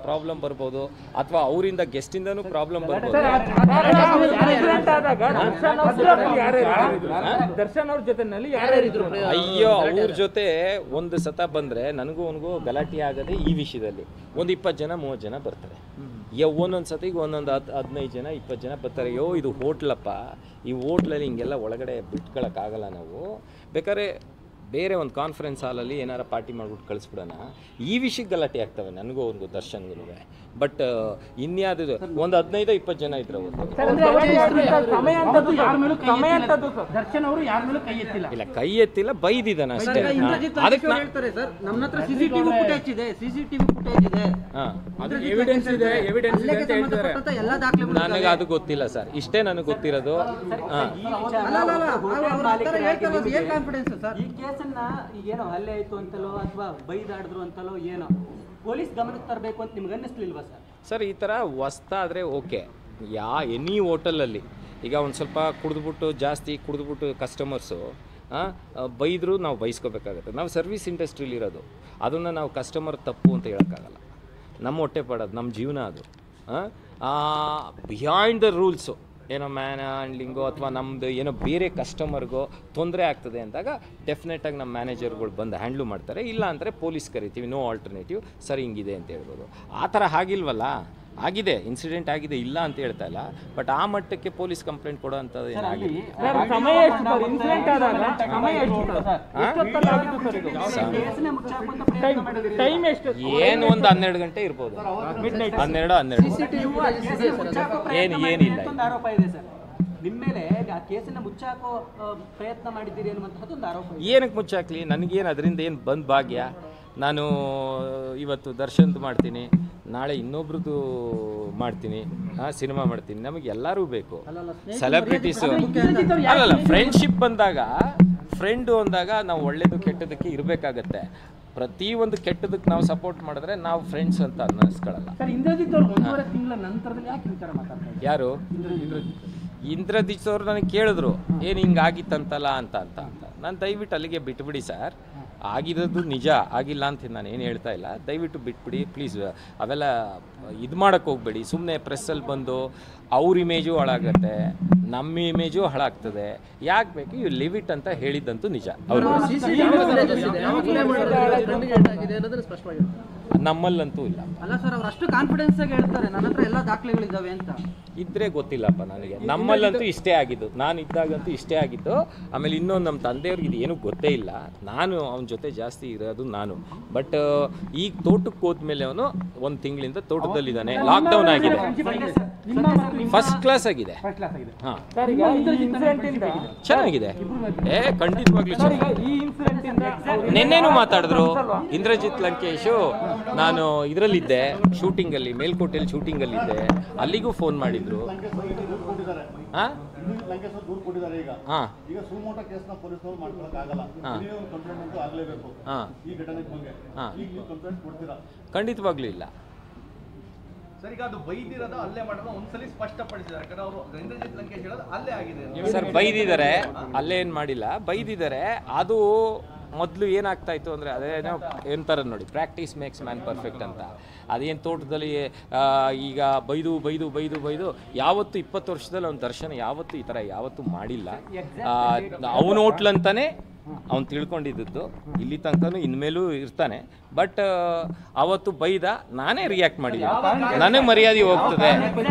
Problem ಬರ್ಬೋದು ಅಥವಾ ಅವರಿಂದ ಗೆಸ್ಟಿಂದನೂ ಪ್ರಾಬ್ಲಮ್ ಬರ್ಬೋದು ದರ್ಶನ್ ಅವ್ರ ಜೊತೆನಲ್ಲಿ ಯಾರ್ಯಾರಿದ್ರು ಅಯ್ಯೋ ಅವ್ರ ಜೊತೆ ಒಂದು ಸತ ಬಂದ್ರೆ ನನಗೂ ಅವನಿಗೂ ಗಲಾಟೆ ಆಗದೆ ಈ ವಿಷಯದಲ್ಲಿ ಒಂದು ಇಪ್ಪತ್ತು ಜನ ಮೂವತ್ತು ಜನ ಬರ್ತಾರೆ ಯೋ ಒಂದೊಂದು ಸತಿಗೆ ಒಂದೊಂದು ಹತ್ತು ಹದಿನೈದು ಜನ ಇಪ್ಪತ್ತು ಜನ ಬರ್ತಾರೆ ಯೋ ಇದು ಹೋಟ್ಲಪ್ಪ ಈ ಹೋಟ್ಲಲ್ಲಿ ಹಿಂಗೆಲ್ಲ ಒಳಗಡೆ ಬಿಟ್ಕೊಳಕ್ಕಾಗಲ್ಲ ನಾವು ಬೇಕಾದ್ರೆ ಬೇರೆ ಒಂದು ಕಾನ್ಫರೆನ್ಸ್ ಹಾಲಲ್ಲಿ ಏನಾರ ಪಾರ್ಟಿ ಮಾಡ್ಬಿಟ್ಟು ಕಳಿಸ್ಬಿಡೋಣ ಈ ವಿಷಯಕ್ಕೆ ಗಲಾಟೆ ಆಗ್ತವೆ ನನಗೂ ಅವ್ನಿಗೂ ದರ್ಶನ್ಗೂ ಬಟ್ ಇನ್ಯಾವುದು ಒಂದು ಹದಿನೈದು ಇಪ್ಪತ್ತು ಜನ ಇದ್ರೆ ಅವತ್ತು ಸಮಯ ಅಂತದ್ದು ಯಾರ ಮೇಲೂ ಕೈ ಸಮಯ ಎತ್ತಿಲ್ಲ. ಅಂತದ್ದು ಸರ್ ದರ್ಶನ್ ಅವರು ಯಾರ ಮೇಲೂ ಕೈ ಎತ್ತಿಲ್ಲ ಇಲ್ಲ ಕೈ ಎತ್ತಿಲ್ಲ ಬೈದಿದ್ದಾನೆ ಅಷ್ಟೇ ಹಾ. ಇಂದ್ರಜಿತ್ ಅದಕ್ಕೆ ಅವ್ರು ನಾ ಹೇಳ್ತಾರೆ ಸರ್ ನಮ್ಮ ಹತ್ರ ಸಿಸಿಟಿವಿ ಫುಟೇಜ್ ಇದೆ ಸಿಸಿಟಿವಿ ಫುಟೇಜ್ ಇದೆ ಹಾಂ ಎವಿಡೆನ್ಸ್ ಇದೆ ಎವಿಡೆನ್ಸ್ ಇದೆ ಹಲ್ಲೆಗೆ ಅಂತ ಹೇಳ್ತಾರೆ ಸಂಬಂಧಪಟ್ಟಂತ ಎಲ್ಲಾ ದಾಖಲೆಗಳು ನನಗೆ ಅದು ಗೊತ್ತಿಲ್ಲ ಸರ್ ಇಷ್ಟೇ ನನಗೆ ಗೊತ್ತಿರೋದು ಹಾಂ ಅಲ್ಲ ಅಲ್ಲ ಅಲ್ಲ ಅವ್ರು- ಅವ್ರು ಆ ಥರ ಹೇಳ್ತಾರೆ ಅದು ಏನ್ ಕಾನ್ಫಿಡೆನ್ಸ್ ಸರ್ ಈ ಕೇಸನ್ನ ಈಗೇನೋ ಹಲ್ಲೆ ಆಯ್ತು ಅಂತಲೋ ಅಥವಾ ಬೈದಾಡಿದ್ರು ಅಂತಲೋ ಏನೋ ಪೊಲೀಸ್ ಗಮನಕ್ಕೆ ತರಬೇಕು ಅಂತ ನಿಮ್ಗೆ ಅನ್ನಿಸ್ಲಿಲ್ವಾ ಸರ್ ಸರ್ ಈ ಥರ ಹೊಸ್ತಾದರೆ ಓಕೆ ಯಾ ಎನಿ ಹೋಟೆಲಲ್ಲಿ ಈಗ ಒಂದು ಸ್ವಲ್ಪ ಕುಡಿದ್ಬಿಟ್ಟು ಜಾಸ್ತಿ ಕುಡಿದ್ಬಿಟ್ಟು ಕಸ್ಟಮರ್ಸು ಬೈದರೂ ನಾವು ಬೈಸ್ಕೋಬೇಕಾಗುತ್ತೆ ನಾವು ಸರ್ವಿಸ್ ಇಂಡಸ್ಟ್ರೀಲಿ ಇರೋದು ಅದನ್ನು ನಾವು ಕಸ್ಟಮರ್ ತಪ್ಪು ಅಂತ ಹೇಳೋಕ್ಕಾಗಲ್ಲ ನಮ್ಮ ಹೊಟ್ಟೆ ಪಡೋದು ನಮ್ಮ ಜೀವನ ಅದು ಬಿಹೈಂಡ್ ದ ರೂಲ್ಸು ಏನೋ ಮ್ಯಾನ್ ಹ್ಯಾಂಡ್ಲಿಂಗೋ ಅಥವಾ ನಮ್ಮದು ಏನೋ ಬೇರೆ ಕಸ್ಟಮರ್ಗೋ ತೊಂದರೆ ಆಗ್ತದೆ ಅಂದಾಗ ಡೆಫಿನೆಟಾಗಿ ನಮ್ಮ ಮ್ಯಾನೇಜರ್ಗಳು ಬಂದು ಹ್ಯಾಂಡ್ಲು ಮಾಡ್ತಾರೆ ಇಲ್ಲ ಅಂದರೆ ಪೊಲೀಸ್ ಕರಿತೀವಿ ನೋ ಆಲ್ಟರ್ನೇಟಿವ್ ಸರ್ ಹಿಂಗಿದೆ ಅಂತ ಹೇಳ್ಬೋದು ಆ ಥರ ಆಗಿಲ್ವಲ್ಲ ಆಗಿದೆ ಇನ್ಸಿಡೆಂಟ್ ಆಗಿದೆ ಇಲ್ಲ ಅಂತ ಹೇಳ್ತಾ ಇಲ್ಲ ಬಟ್ ಆ ಮಟ್ಟಕ್ಕೆ ಪೊಲೀಸ್ ಕಂಪ್ಲೇಂಟ್ ಕೊಡೋ ಅಂಥದ್ದು ಏನಾಗಿದೆ ಸರ್ ಸಮಯ ಎಷ್ಟು ಸರ್ ಇನ್ಸಿಡೆಂಟ್ ಆದಾಗ ಸಮಯ ಎಷ್ಟು ಸರ್ ಎಷ್ಟೊತ್ತಲ್ಲಿ ಆಗಿದ್ದು ಸರ್ ಇದು ಕೇಸನ್ನೇ ಮುಚ್ಚಾಕು ಅಂತ ಪ್ರಯತ್ನ ಟೈಮ್ ಮಾಡಿದ್ರಿ ಟೈಮ್ ಎಷ್ಟು ಏನು ಒಂದು ಹನ್ನೆರಡು ಗಂಟೆ ಇರ್ಬೋದು ಹನ್ನೆರಡು ಹನ್ನೆರಡು ನೀವು ಆ ಕೇಸನ್ನ ಮುಚ್ಚಾಕೋ ಏನು ಪ್ರಯತ್ನ ಏನಿಲ್ಲ. ಮಾಡಿದ್ದೀರಿ ಅಂತ ಒಂದು ಆರೋಪ ಇದೆ ಸರ್ ನಿಮ್ಮ ಮೇಲೆ ಆ ಕೇಸನ್ನ ಮುಚ್ಚಾಕೋ ಆ, ಪ್ರಯತ್ನ ಮಾಡಿದ್ದೀರಿ ಅನ್ನುವಂಥದ್ದು ಒಂದು ಆರೋಪ ಇದೆ ಏನಕ್ಕೆ ಮುಚ್ಚಾಕ್ಲಿ ನನಗೇನು ಅದರಿಂದ ಏನು ಬಂದು ಭಾಗ್ಯ ನಾನು ಇವತ್ತು ದರ್ಶನ್ದು ಮಾಡ್ತೀನಿ ನಾಳೆ ಇನ್ನೊಬ್ರದ್ದು ಮಾಡ್ತೀನಿ ಹಾಂ ಸಿನಿಮಾ ಮಾಡ್ತೀನಿ ನಮಗೆ ಎಲ್ಲರೂ ಬೇಕು ಸೆಲೆಬ್ರಿಟೀಸು ಅಲ್ಲಲ್ಲ ಫ್ರೆಂಡ್ಶಿಪ್ ಬಂದಾಗ ಫ್ರೆಂಡು ಅಂದಾಗ ನಾವು ಒಳ್ಳೇದು ಕೆಟ್ಟದಕ್ಕೆ ಇರಬೇಕಾಗತ್ತೆ ಪ್ರತಿಯೊಂದು ಕೆಟ್ಟದಕ್ಕೆ ನಾವು ಸಪೋರ್ಟ್ ಮಾಡಿದ್ರೆ ನಾವು ಫ್ರೆಂಡ್ಸ್ ಅಂತ ಅನ್ನಿಸ್ಕೊಳ್ಳಲ್ಲ ಸರ್ ಇಂದ್ರಜಿತ್ ಅವರು ಒಂದೂವರೆ ತಿಂಗಳ ನಂತರದಲ್ಲಿ ಯಾಕೆ ವಿಚಾರ ಮಾತಾಡ್ತಾ ಇದ್ದಾರೆ ಯಾರು ಇಂದ್ರಜಿತ್ ಅವ್ರು ನನಗೆ ಕೇಳಿದ್ರು ಏನು ಹಿಂಗೆ ಆಗಿತ್ತಂತಲ್ಲ ಅಂತ ಅಂತ ಅಂತ ನಾನು ದಯವಿಟ್ಟು ಅಲ್ಲಿಗೆ ಬಿಟ್ಬಿಡಿ ಸರ್ ಆಗಿರೋದು ನಿಜ ಆಗಿಲ್ಲ ಅಂತ ನಾನು ಏನು ಹೇಳ್ತಾ ಇಲ್ಲ ದಯವಿಟ್ಟು ಬಿಟ್ಬಿಡಿ ಪ್ಲೀಸ್ ಅವೆಲ್ಲ ಇದು ಮಾಡೋಕ್ಕೆ ಹೋಗ್ಬೇಡಿ ಸುಮ್ಮನೆ ಪ್ರೆಸ್ಸಲ್ಲಿ ಬಂದು ಅವ್ರ ಇಮೇಜು ಹಾಳಾಗತ್ತೆ ನಮ್ಮ ಇಮೇಜು ಹಾಳಾಗ್ತದೆ ಯಾಕೆ ಬೇಕು ಯು ಲಿವ್ ಇಟ್ ಅಂತ ಹೇಳಿದ್ದಂತೂ ನಿಜ ಅವರು ನಮ್ಮಲ್ಲಂತೂ ಇಲ್ಲ ಅಲ್ಲ ಸರ್ ಅವ್ರು ಅಷ್ಟು ಕಾನ್ಫಿಡೆನ್ಸ್ ಆಗಿ ಹೇಳ್ತಾರೆ ನನ್ನ ಹತ್ರ ಎಲ್ಲಾ ದಾಖಲೆಗಳಿದಾವೆ ಅಂತ ಇದ್ರೆ ಗೊತ್ತಿಲ್ಲಪ್ಪ ನನಗೆ ನಮ್ಮಲ್ಲಂತೂ ಇಷ್ಟೇ ಆಗಿದ್ದು ನಾನು ಇದ್ದಾಗಂತೂ ಇಷ್ಟೇ ಆಗಿದ್ದು ಆಮೇಲೆ ಇನ್ನೊಂದು ನಮ್ಮ ತಂದೆಯವ್ರಿಗೆ ಇದು ಏನೂ ಗೊತ್ತೇ ಇಲ್ಲ ನಾನು ಅವನ ಜೊತೆ ಜಾಸ್ತಿ ಇರೋದು ನಾನು ಬಟ್ ಈಗ ತೋಟಕ್ಕೆ ಹೋದ್ಮೇಲೆ ಅವನು ಒಂದು ತಿಂಗಳಿಂದ ತೋಟದಲ್ಲಿದ್ದಾನೆ ಲಾಕ್ಡೌನ್ ಆಗಿದೆ ಫಸ್ಟ್ ಕ್ಲಾಸ್ ಆಗಿದೆ ಫಸ್ಟ್ ಕ್ಲಾಸ್ ಆಗಿದೆ ಹಾಂ ಸರ್ ಈಗ ಈ ಇನ್ಸಿಡೆಂಟ್ ಇಂದ ಚೆನ್ನಾಗಿದೆ ಏ ಖಂಡಿತವಾಗ್ಲೂ ಸರ್ ಈಗ ಚೆನ್ನಾಗಿದೆ ಈ ಇನ್ಸಿಡೆಂಟ್ ಇಂದ ನಿನ್ನೆನೂ ಮಾತಾಡಿದ್ರು ಇಂದ್ರಜಿತ್ ಲಂಕೇಶು ನಾನು ಇದರಲ್ಲಿದ್ದೆ ಶೂಟಿಂಗಲ್ಲಿ ಮೇಲ್ಕೋಟೆಯಲ್ಲಿ ಶೂಟಿಂಗಲ್ಲಿದ್ದೆ ಅಲ್ಲಿಗೂ ಫೋನ್ ಮಾಡಿದ್ರು ಹಾಂ ಲಂಕೇಶ್ವರ ದೂರು ಕೊಟ್ಟಿದ್ದಾರೆ ಈಗ ಹಾಂ ಈಗ ಸುಮೋಟ ಕೇಸ್ನ ಪೊಲೀಸ್ನವ್ರು ಮಾಡ್ಕೊಳಕ್ ಆಗಲ್ಲ ಹಾ. ನೀವು ಒಂದು ಕಂಪ್ಲೇಂಟ್ ಅಂತೂ ಆಗ್ಲೇಬೇಕು ಹಾಂ ಈ ಘಟನೆ ಬಗ್ಗೆ ಹಾ. ಈಗ ನೀವು ಕಂಪ್ಲೇಂಟ್ ಕೊಡ್ತೀರಾ ಖಂಡಿತವಾಗ್ಲೂ ಇಲ್ಲ ಸರ್ ಈಗ ಅದು ಬೈದಿರೋದು ಅಲ್ಲೇ ಮಾಡೋದು ಒಂದ್ಸಲಿ ಸ್ಪಷ್ಟಪಡಿಸಿದ್ದಾರೆ ಯಾಕಂದ್ರೆ ಅವರು ಇಂದ್ರಜಿತ್ ಲಂಕೇಶ್ ಹೇಳೋದು ಅಲ್ಲೇ ಆಗಿದೆ ಅಂತ. ಸರ್ ಬೈದಿದ್ದಾರೆ ಅಲ್ಲೇನು ಮಾಡಿಲ್ಲ ಬೈದಿದ್ದಾರೆ ಅದು ಮೊದಲು ಏನಾಗ್ತಾ ಇತ್ತು ಅಂದರೆ ಅದೇನೋ ಎಂತಾರೆ ನೋಡಿ ಪ್ರಾಕ್ಟೀಸ್ ಮೇಕ್ಸ್ ಮ್ಯಾನ್ ಪರ್ಫೆಕ್ಟ್ ಅಂತ ಅದೇನು ತೋಟದಲ್ಲಿ ಆ, ಈಗ ಬೈದು ಬೈದು ಬೈದು ಬೈದು ಯಾವತ್ತು ಇಪ್ಪತ್ತು ವರ್ಷದಲ್ಲಿ ಅವ್ನ ದರ್ಶನ ಯಾವತ್ತೂ ಈ ಥರ ಯಾವತ್ತೂ ಮಾಡಿಲ್ಲ ಅವನ ಹೋಟ್ಲಂತಾನೆ ಅವ್ನು ತಿಳ್ಕೊಂಡಿದ್ದದ್ದು ಇಲ್ಲಿ ತನಕನೂ ಇನ್ಮೇಲೂ ಇರ್ತಾನೆ ಬಟ್ ಅವತ್ತು ಬೈದ ನಾನೇ ರಿಯಾಕ್ಟ್ ಮಾಡಿದ್ದೀನಿ ನನಗೆ ಮರ್ಯಾದೆ ಹೋಗ್ತದೆ